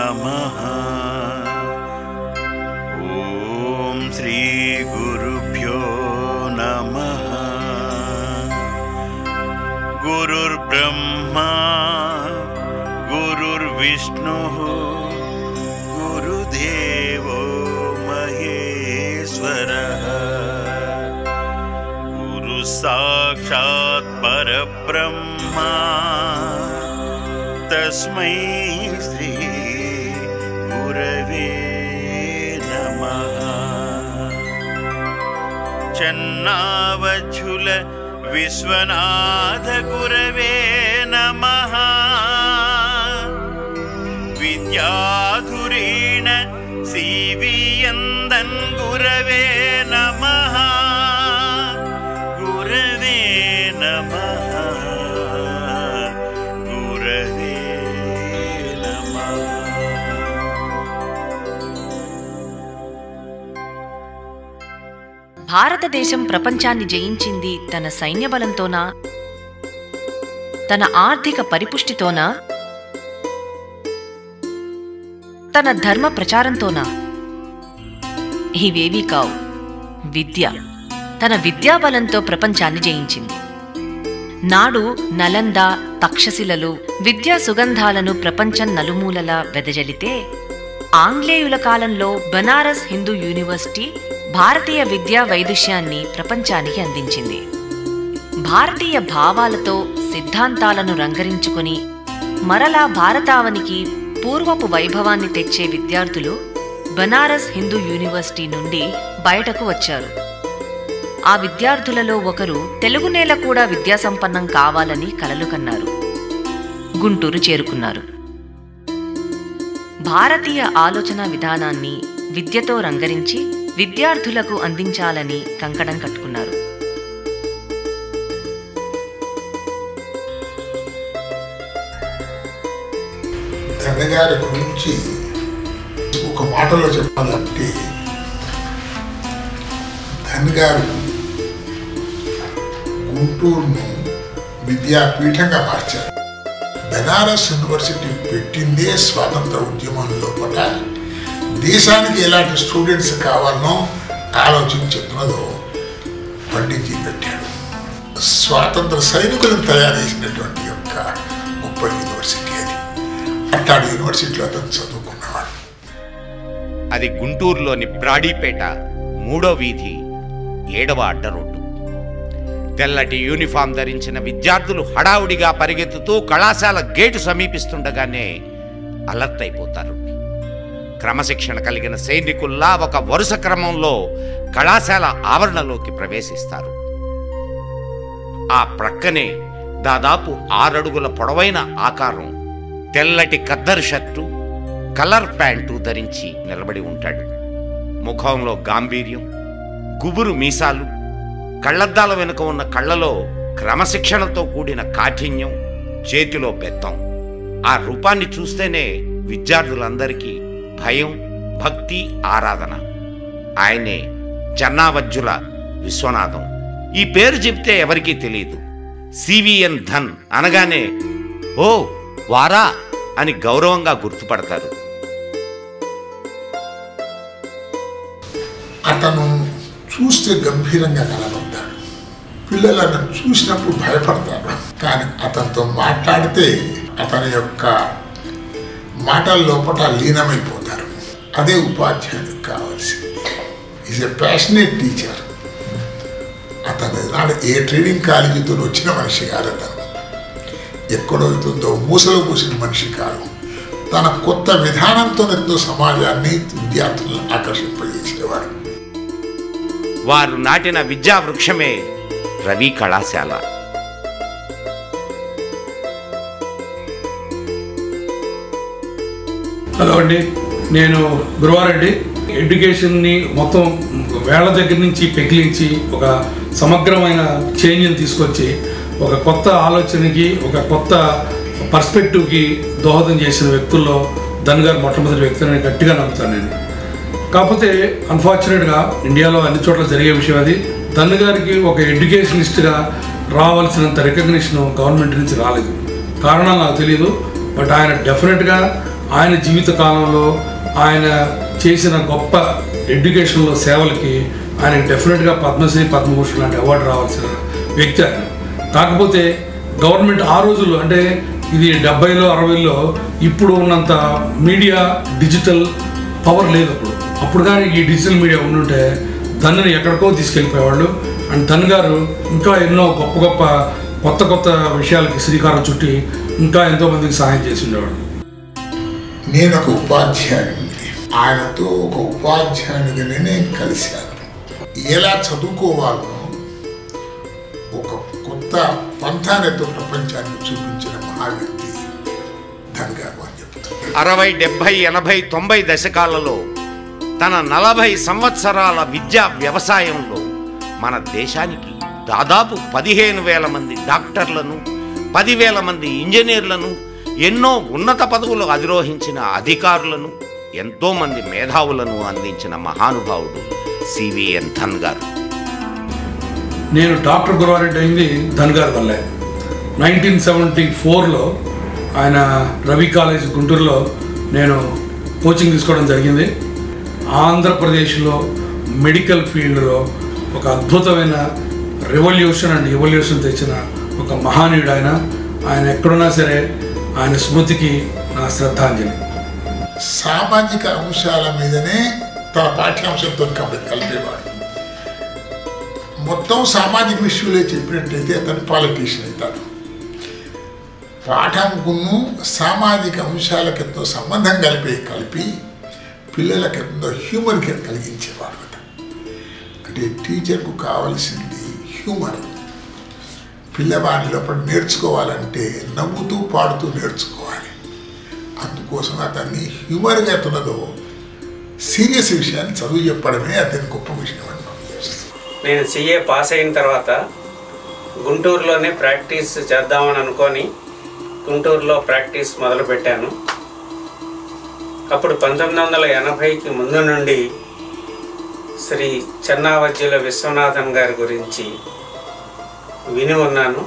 नमः ॐ श्रीगुरुभ्यो नमः गुरुर्ब्रह्मा गुरुर्विष्णुः गुरुदेवो महेश्वरः गुरु साक्षात् परब्रह्मा तस्मै श्री गुरवे नमः चन्नावच्छुल विश्वनाथ गुरवे नमः विद्याधुरेण सीवियन्दन् गुरवे नमः गुरवे नमः गुरवे नमः భారతదేశం ప్రపంచాన్ని జయించింది తన సైన్య బలంతోనా తన ఆర్థిక పరిపుష్టితోనా తన ధర్మ ప్రచారంతోనా ఇవేవీ కావు విద్య తన విద్యాబలంతో ప్రపంచాన్ని జయించింది నాడు నలంద తక్షశిలలు విద్యా సుగంధాలను ప్రపంచం నలుమూలలా వెదజల్లితే ఆంగ్లేయుల కాలంలో బనారస్ హిందూ యూనివర్సిటీ భారతీయ విద్యా వైదుష్యాన్ని ప్రపంచానికి అందించింది భారతీయ భావాలతో సిద్ధాంతాలను రంగరించుకుని మరలా భారతావనికి పూర్వపు వైభవాన్ని తెచ్చే విద్యార్థులు బనారస్ హిందూ యూనివర్సిటీ నుండి బయటకు వచ్చారు ఆ విద్యార్థులలో ఒకరు తెలుగు నేల కూడా విద్యాసంపన్నం కావాలని కలలు కన్నారు గుంటూరు చేరుకున్నారు భారతీయ ఆలోచన విధానాన్ని విద్యతో రంగరించి విద్యార్థులకు అందించాలని కంకణం కట్టుకున్నారు తండ్రిగారి గురించి ఒక మాటలో చెప్పాలంటే ధన్గారు గుంటూరును విద్యాపీఠంగా మార్చారు బెనారస్ యూనివర్సిటీ పెట్టిందే స్వాతంత్ర ఉద్యమం లోపల దేశానికి ఎలాంటి స్టూడెంట్స్ కావాలనో ఆలోచించి చెప్పినదో పండించి పెట్టాడు స్వాతంత్ర సైనికులను తయారు చేసినటువంటి యొక్క గొప్ప యూనివర్సిటీ అది అట్లాంటి యూనివర్సిటీలో అతను చదువుకున్నవాడు అది గుంటూరులోని బ్రాడీపేట మూడో వీధి ఏడవ అడ్డ రోడ్డు తెల్లటి యూనిఫామ్ ధరించిన విద్యార్థులు హడావుడిగా పరిగెత్తుతూ కళాశాల గేటు సమీపిస్తుండగానే అలర్ట్ అయిపోతారు క్రమశిక్షణ కలిగిన సైనికుల్లా ఒక వరుస క్రమంలో కళాశాల ఆవరణలోకి ప్రవేశిస్తారు ఆ ప్రక్కనే దాదాపు ఆరడుగుల పొడవైన ఆకారం తెల్లటి కద్దరు షర్టు కలర్ ప్యాంటు ధరించి నిలబడి ఉంటాడు ముఖంలో గాంభీర్యం గుబురు మీసాలు కళ్ళద్దాల వెనుక ఉన్న కళ్ళలో క్రమశిక్షణతో కూడిన కాఠిన్యం చేతిలో బెత్తం ఆ రూపాన్ని చూస్తేనే విద్యార్థులందరికీ భయం భక్తి ఆరాధన ఆయనే జన్నావజ్జుల విశ్వనాథం ఈ పేరు చెప్తే ఎవరికీ తెలియదు సివిఎన్ ధన్ అనగానే ఓ వారా అని గౌరవంగా గుర్తుపడతారు అతను చూస్తే గంభీరంగా కనబడతాడు పిల్లలు అతను చూసినప్పుడు భయపడతారు కానీ అతనితో మాట్లాడితే అతని యొక్క మాటల లోపల లీనమైపోతారు అదే ఉపాధ్యాయునికి కావాల్సింది ఈజ్ ఎ ప్యాషనేట్ టీచర్ అతను నాడు ఏ ట్రైనింగ్ కాలేజీతో వచ్చిన మనిషి కాదు అతను ఎక్కడో అవుతుందో మూసలో పూసిన మనిషి కాదు తన కొత్త విధానంతో ఎంతో సమాజాన్ని విద్యార్థులను ఆకర్షింపజేసేవాడు వారు నాటిన విద్యా వృక్షమే రవి కళాశాల హలో అండి నేను గురువారెడ్డి ఎడ్యుకేషన్ని మొత్తం వేళ దగ్గర నుంచి పెకిలించి ఒక సమగ్రమైన చేంజ్ని తీసుకొచ్చి ఒక కొత్త ఆలోచనకి ఒక కొత్త పర్స్పెక్టివ్కి దోహదం చేసిన వ్యక్తుల్లో ధన్ గారు మొట్టమొదటి వ్యక్తిని గట్టిగా నమ్ముతాను నేను కాకపోతే అన్ఫార్చునేట్గా ఇండియాలో అన్ని చోట్ల జరిగే విషయం అది ధన్ గారికి ఒక ఎడ్యుకేషనిస్ట్గా రావాల్సినంత రికగ్నిషన్ గవర్నమెంట్ నుంచి రాలేదు కారణాలు నాకు తెలియదు బట్ ఆయన డెఫినెట్గా ఆయన జీవిత కాలంలో ఆయన చేసిన గొప్ప ఎడ్యుకేషన్లో సేవలకి ఆయనకి డెఫినెట్గా పద్మశ్రీ పద్మభూషణ్ లాంటి అవార్డు రావాల్సిన వ్యక్తి ఆయన కాకపోతే గవర్నమెంట్ ఆ రోజుల్లో అంటే ఇది డెబ్బైలో అరవైలో ఇప్పుడు ఉన్నంత మీడియా డిజిటల్ పవర్ లేదు అప్పుడు అప్పుడు కానీ ఈ డిజిటల్ మీడియా ఉండుంటే ధన్నుని ఎక్కడికో తీసుకెళ్ళిపోయేవాళ్ళు అండ్ ధన్ గారు ఇంకా ఎన్నో గొప్ప గొప్ప కొత్త కొత్త విషయాలకి శ్రీకారం చుట్టి ఇంకా ఎంతో మందికి సహాయం చేసి ఉండేవాడు నేను ఒక ఉపాధ్యాయుడిని ఆయనతో ఒక ఉపాధ్యాయునిగానే నేను కలిశాను ఎలా చదువుకోవాలో ఒక కొత్త పంథానతో ప్రపంచానికి చూపించిన మహావ్యక్తి ధన్గారు అని చెప్తాను అరవై డెబ్భై ఎనభై తొంభై దశకాలలో తన నలభై సంవత్సరాల విద్యా వ్యవసాయంలో మన దేశానికి దాదాపు పదిహేను వేల మంది డాక్టర్లను పదివేల మంది ఇంజనీర్లను ఎన్నో ఉన్నత పదవులు అధిరోహించిన అధికారులను ఎంతో మంది మేధావులను అందించిన మహానుభావుడు సివిఎన్ ధన్ గారు నేను డాక్టర్ గురవారెడ్డి అయింది ధన్గార్ వల్లే నైన్టీన్ సెవెంటీ ఫోర్లో ఆయన రవి కాలేజ్ గుంటూరులో నేను కోచింగ్ తీసుకోవడం జరిగింది ఆంధ్రప్రదేశ్లో మెడికల్ ఫీల్డ్లో ఒక అద్భుతమైన రెవల్యూషన్ అండ్ ఎవల్యూషన్ తెచ్చిన ఒక మహానీయుడు ఆయన ఆయన ఎక్కడున్నా సరే ఆయన స్మృతికి నా శ్రద్ధాంజలి సామాజిక అంశాల మీదనే తన పాఠ్యాంశంతో కలి- కలిపేవాడు మొత్తం సామాజిక విషయంలో చెప్పినట్టయితే అతను పాలిటీషియన్ అవుతాడు పాఠంకును సామాజిక అంశాలకు ఎంతో సంబంధం కలిపి కలిపి పిల్లలకు ఎంతో హ్యూమర్ కలిగించేవాడు అట. అంటే టీచర్కు కావలసింది హ్యూమర్ పిల్లవాడి లోపల నేర్చుకోవాలంటే నవ్వుతూ పాడుతూ నేర్చుకోవాలి అందుకోసం అతన్ని హ్యూమర్గా ఎత్తున్నదో సీరియస్ విషయాన్ని చదువు చెప్పడమే అతని గొప్ప విషయం అని మనం చేస్తాం నేను సిఏ పాస్ అయిన తర్వాత గుంటూరులోనే ప్రాక్టీస్ చేద్దామని అనుకొని గుంటూరులో ప్రాక్టీస్ మొదలుపెట్టాను అప్పుడు పంతొమ్మిది వందల ఎనభైకి ముందు నుండి శ్రీ చెన్నావజ్జుల విశ్వనాథన్ గారి గురించి విని ఉన్నాను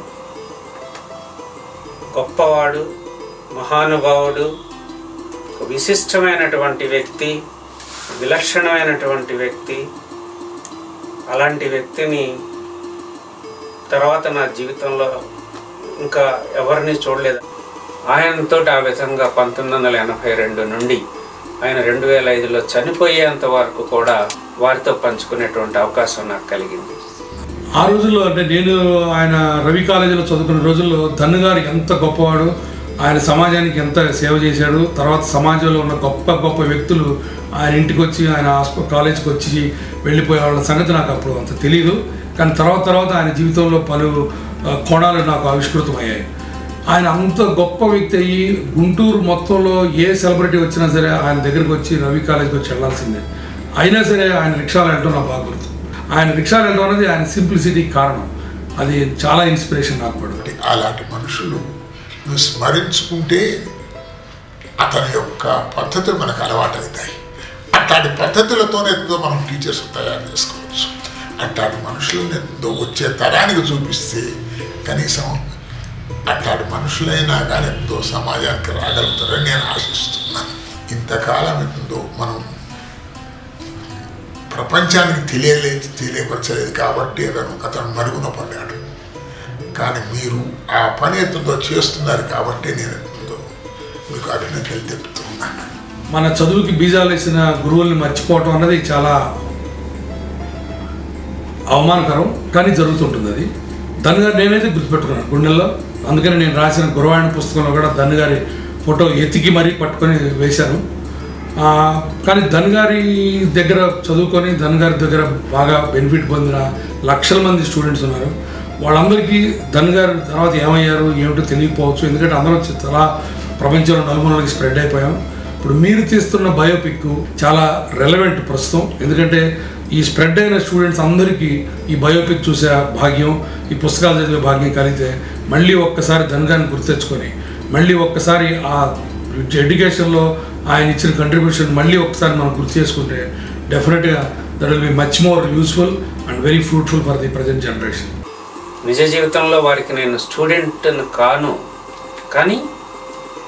గొప్పవాడు మహానుభావుడు ఒక విశిష్టమైనటువంటి వ్యక్తి విలక్షణమైనటువంటి వ్యక్తి అలాంటి వ్యక్తిని తర్వాత నా జీవితంలో ఇంకా ఎవరిని చూడలేదు ఆయనతో ఆ విధంగా పంతొమ్మిది వందల ఎనభై రెండు నుండి ఆయన రెండు వేల ఐదులో చనిపోయేంత వరకు కూడా వారితో పంచుకునేటువంటి అవకాశం నాకు కలిగింది ఆ రోజుల్లో అంటే నేను ఆయన రవి కాలేజీలో చదువుకున్న రోజుల్లో ధన్ను గారు ఎంత గొప్పవాడు ఆయన సమాజానికి ఎంత సేవ చేశాడు తర్వాత సమాజంలో ఉన్న గొప్ప గొప్ప వ్యక్తులు ఆయన ఇంటికి వచ్చి ఆయన హాస్ప కాలేజీకి వచ్చి వెళ్ళిపోయే వాళ్ళ సంగతి నాకు అప్పుడు అంత తెలియదు కానీ తర్వాత తర్వాత ఆయన జీవితంలో పలు ఆ, కోణాలు నాకు ఆవిష్కృతమయ్యాయి ఆయన అంత గొప్ప వ్యక్తి అయ్యి గుంటూరు మొత్తంలో ఏ సెలబ్రిటీ వచ్చినా సరే ఆయన దగ్గరికి వచ్చి రవి కాలేజ్కి వచ్చి వెళ్ళాల్సిందే అయినా సరే ఆయన రిక్షాలు వెళ్ళడం నాకు బాగా గుర్తు ఆయన రిక్షాలు వెళ్ళడం అనేది ఆయన సింప్లిసిటీకి కారణం అది చాలా ఇన్స్పిరేషన్ నాకు కూడా కాబట్టి అలాంటి మనుషులు నువ్వు స్మరించుకుంటే అతని యొక్క పద్ధతులు మనకు అలవాటు అవుతాయి అట్లాంటి పద్ధతులతోనే ఎంతో మనం టీచర్స్ తయారు చేసుకోవచ్చు అట్లాంటి మనుషులను ఎంతో వచ్చే తరానికి చూపిస్తే కనీసం అట్లాంటి మనుషులైనా కానీ ఎంతో సమాజానికి రాగలుగుతారని నేను ఆశిస్తున్నాను ఇంతకాలం ఎంతో మనం ప్రపంచానికి తెలియలేదు తెలియపరచలేదు కాబట్టి అతను అతను మరుగున పడ్డాడు కానీ మీరు ఆ పని ఎంతో చేస్తున్నారు కాబట్టి నేను ఎంతో మీకు అభినందనలు తెలుపుతున్నాను మన చదువుకి బీజాలు వేసిన గురువుల్ని మర్చిపోవటం అన్నది చాలా అవమానకరం కానీ జరుగుతుంటుంది అది ధన్ గారు నేనైతే గుర్తుపెట్టుకున్నాను గుండెల్లో అందుకని నేను రాసిన గురవాణి పుస్తకంలో కూడా ధన్ గారి ఫోటో ఎతికి మరీ పట్టుకొని వేశాను ఆ, కానీ ధన్ గారి దగ్గర చదువుకొని ధన్ గారి దగ్గర బాగా బెనిఫిట్ పొందిన లక్షల మంది స్టూడెంట్స్ ఉన్నారు వాళ్ళందరికీ ధన్ గారు తర్వాత ఏమయ్యారు ఏమిటో తెలియకపోవచ్చు ఎందుకంటే అందరం చాలా ప్రపంచంలో నలుమూలకి స్ప్రెడ్ అయిపోయాం ఇప్పుడు మీరు తీస్తున్న బయోపిక్ చాలా రెలవెంట్ ప్రస్తుతం ఎందుకంటే ఈ స్ప్రెడ్ అయిన స్టూడెంట్స్ అందరికీ ఈ బయోపిక్ చూసే భాగ్యం ఈ పుస్తకాలు చదివే భాగ్యం కలిగితే మళ్ళీ ఒక్కసారి ధనగాన్ని గుర్తు తెచ్చుకొని మళ్ళీ ఒక్కసారి ఆ ఎడ్యుకేషన్లో ఆయన ఇచ్చిన కంట్రిబ్యూషన్ మళ్ళీ ఒకసారి మనం గుర్తు చేసుకుంటే డెఫినెట్గా that will be much more useful and very fruitful for the present generation నిజ జీవితంలో వారికి నేను స్టూడెంట్ను కాను కానీ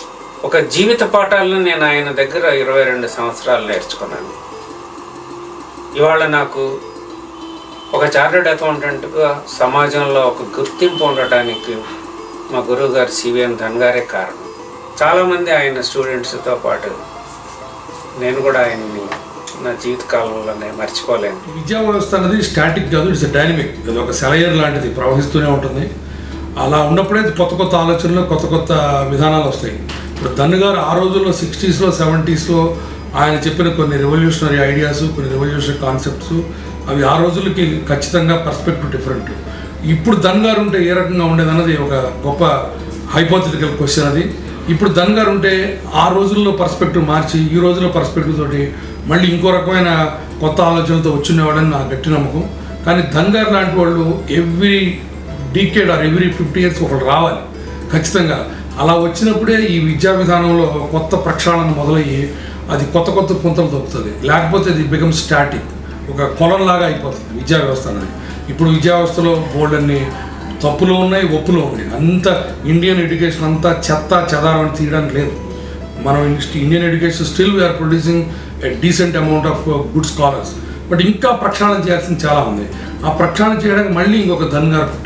ఒక జీవిత పాఠాలను నేను ఆయన దగ్గర ఇరవై రెండు సంవత్సరాలు నేర్చుకున్నాను ఇవాళ నాకు ఒక చార్టెడ్ అకౌంటెంట్గా సమాజంలో ఒక గుర్తింపు ఉండటానికి మా గురువు గారు సివిఎన్ ధన్ గారే కారణం చాలామంది ఆయన స్టూడెంట్స్తో పాటు నేను కూడా ఆయన్ని నా జీవితకాలంలోనే మర్చిపోలేను విద్యా వ్యవస్థ అనేది స్టాటిక్ కాదు ఇట్స్ డైనమిక్ అది ఒక సెలయర్ లాంటిది ప్రవహిస్తూనే ఉంటుంది అలా ఉన్నప్పుడే కొత్త కొత్త ఆలోచనలు కొత్త కొత్త విధానాలు వస్తాయి ఇప్పుడు దన్ను గారు ఆ రోజుల్లో సిక్స్టీస్లో సెవెంటీస్లో ఆయన చెప్పిన కొన్ని రెవల్యూషనరీ ఐడియాస్ కొన్ని రెవల్యూషనరీ కాన్సెప్ట్స్ అవి ఆ రోజులకి ఖచ్చితంగా పర్స్పెక్టివ్ డిఫరెంట్ ఇప్పుడు దన్ గారు ఉంటే ఏ రకంగా ఉండేదన్నది ఒక గొప్ప హైపోథెటికల్ క్వశ్చన్ అది ఇప్పుడు దన్ గారు ఉంటే ఆ రోజుల్లో పర్స్పెక్టివ్ మార్చి ఈ రోజుల్లో పర్స్పెక్టివ్ తోటి మళ్ళీ ఇంకో రకమైన కొత్త ఆలోచనలతో వచ్చినవాడని నా గట్టి నమ్మకం కానీ ధన్ గారు లాంటి వాళ్ళు every decade or every fifty years ఒకళ్ళు రావాలి ఖచ్చితంగా అలా వచ్చినప్పుడే ఈ విద్యా విధానంలో కొత్త ప్రక్షాళన మొదలయ్యి అది కొత్త కొత్త పుంతలు తొక్కుతుంది లేకపోతే ఇది బికమ్ స్టాటిక్ ఒక కొలంలాగా అయిపోతుంది విద్యా వ్యవస్థ అనేది ఇప్పుడు విద్యా వ్యవస్థలో బోర్డు అన్ని తప్పులు ఉన్నాయి ఒప్పులు ఉన్నాయి అంత ఇండియన్ ఎడ్యుకేషన్ అంతా చెత్త చెదారం తీయడానికి లేదు మనం Indian education still we are producing a decent amount of good scholars but ఇంకా ప్రక్షాళన చేయాల్సింది చాలా ఉంది ఆ ప్రక్షాళన చేయడానికి మళ్ళీ ఇంకొక ధన్ గారు